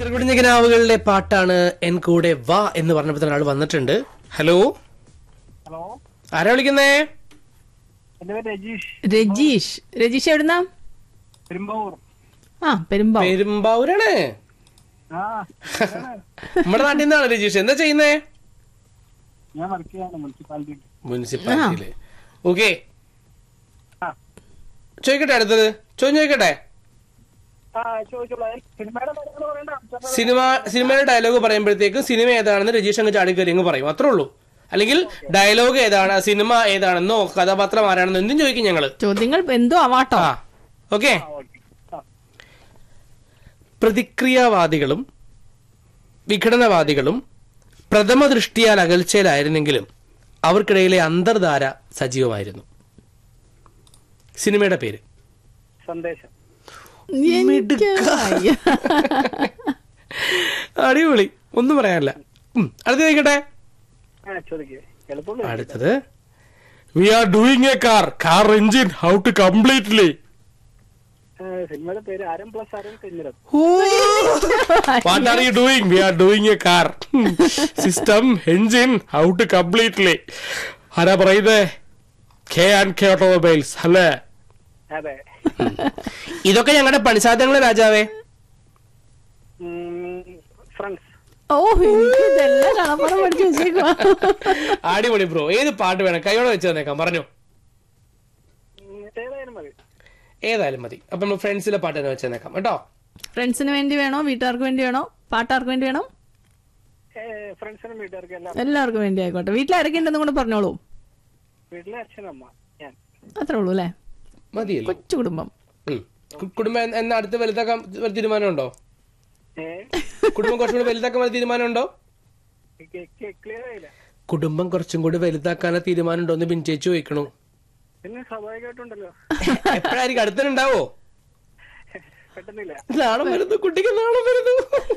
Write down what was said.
ചെറുകുടിഞ്ഞ കിനാവുകളിലെ പാട്ടാണ് എൻ കൂടെ വാ എന്ന് പറഞ്ഞപ്പോൾ തന്നെ ആൾ വന്നിട്ടുണ്ട് ഹലോ ഹലോ ആരാ വിളിക്കുന്നേ എന്റെ പേര് രജീഷ് രജീഷ് രജീഷ് എവിടുന്നാ പെരുമ്പാവൂർ ആ പെരുമ്പാവൂർ പെരുമ്പാവൂരാണ് ആ നമ്മുടെ നാട്ടിൽ നിന്നാണ് രജീഷ് എന്താ ചെയ്യുന്നേ ഞാൻ വർക്ക് ചെയ്യാണ് മുനിസിപ്പാലിറ്റി മുനിസിപ്പാലിറ്റിയില് ഓക്കെ ആ. ചോദിക്കട്ടെ അടുത്തത് ചോദ്യം ചോദിക്കട്ടെ ആ ചോദിച്ചോളൂ സിനിമയുടെ കാര്യങ്ങൾ പറയണ്ട സിനിമ സിനിമയുടെ ഡയലോഗ് പറയുമ്പോഴത്തേക്കും സിനിമ ഏതാണെന്ന് രജീഷ് അങ്ങ് ചാടിക്കറി അങ്ങ് പറയും അത്രേ ഉള്ളൂ അല്ലെങ്കിൽ ഡയലോഗ് ഏതാണ് സിനിമ ഏതാണെന്നോ കഥാപാത്രം ആരാണെന്നോ എന്തും ചോദിക്കും ഞങ്ങള് ചോദ്യങ്ങൾ എന്തോ ആവാട്ടോ ആ ഓക്കെ ഓക്കെ ആ പ്രതിക്രിയാവാദികളും വിഘടനവാദികളും പ്രഥമ ദൃഷ്ടിയാൽ അകൽച്ചയിലായിരുന്നെങ്കിലും അവർക്കിടയിലെ അന്തർധാര സജീവമായിരുന്നു സിനിമയുടെ പേര് സന്ദേശം എനിക്ക് വയ്യ. അടിപൊളി ഒന്നും പറയാനില്ല ഉം, അടുത്ത ചോദിക്കട്ടെ ആ ചോദിക്കേ എളുപ്പമുള്ള അടുത്തത് we are doing a car car engine how to completely സിനിമയുടെ പേര് ആരം പ്ലസ് ആരം തിമിരം what are you doing we are doing a car system engine how to completely ആരാ പറയുന്നത് കെ ആൻഡ് കെ ഓട്ടോമൊബൈൽസ് അല്ലേ അതെ ഇതൊക്കെ ഞങ്ങളുടെ പണിസാധ്യങ്ങളെ രാജാവേ ഫ്രണ്ട്സ് ഓ എനിക്ക് ഇതെല്ലാം കളപ്പുറം പഠിച്ചു വെച്ചേക്കുവാ അടിപൊളി ബ്രോ ഏത് പാട്ട് വേണം കൈയോടെ വെച്ച് തന്നേക്കാം പറഞ്ഞു ഏതായാലും മതി ഏതായാലും മതി അപ്പൊ നമ്മൾ ഫ്രണ്ട്സിലെ പാട്ട് തന്നെ വെച്ച് തന്നേക്കാം കേട്ടോ ഫ്രണ്ട്സിന് വേണ്ടി വേണോ വീട്ടുകാർക്ക് വേണ്ടി വേണോ പാട്ടുകാർക്ക് വേണ്ടി വേണോ ഫ്രണ്ട്സിനും വീട്ടുകാർക്കും എല്ലാം എല്ലാവർക്കും വേണ്ടി ആയിക്കോട്ടെ വീട്ടിൽ ആരൊക്കെ ഉണ്ടെന്നും കൂടെ പറഞ്ഞോളൂ വീട്ടിലെ അച്ഛനമ്മ ഞാൻ അത്രേ ഉള്ളൂ അല്ലേ മതിയല്ലോ കൊച്ചു കുടുംബം ഉം. കു- കുടുംബം എന്ന- എന്നാ അടുത്ത് വലുതാക്കാൻ വല്ല തീരുമാനമുണ്ടോ ഏ കുടുംബം കുറച്ചും കൂടി വലുതാക്കാൻ വല്ല തീരുമാനമുണ്ടോ ക്ലിയർ ആയില്ല കുടുംബം കുറച്ചും കൂടി വലുതാക്കാനുള്ള തീരുമാനമുണ്ടോ എന്ന് പിന്നെ ചേച്ചി ചോദിക്കണു പിന്നെ സ്വാഭാവികമായിട്ടുണ്ടല്ലോ എപ്പോഴായിരിക്കും അടുത്തനുണ്ടാവോ പെട്ടെന്നില്ല നാളെ വരുന്നു കുട്ടിക്ക് നാളെ വരുന്നു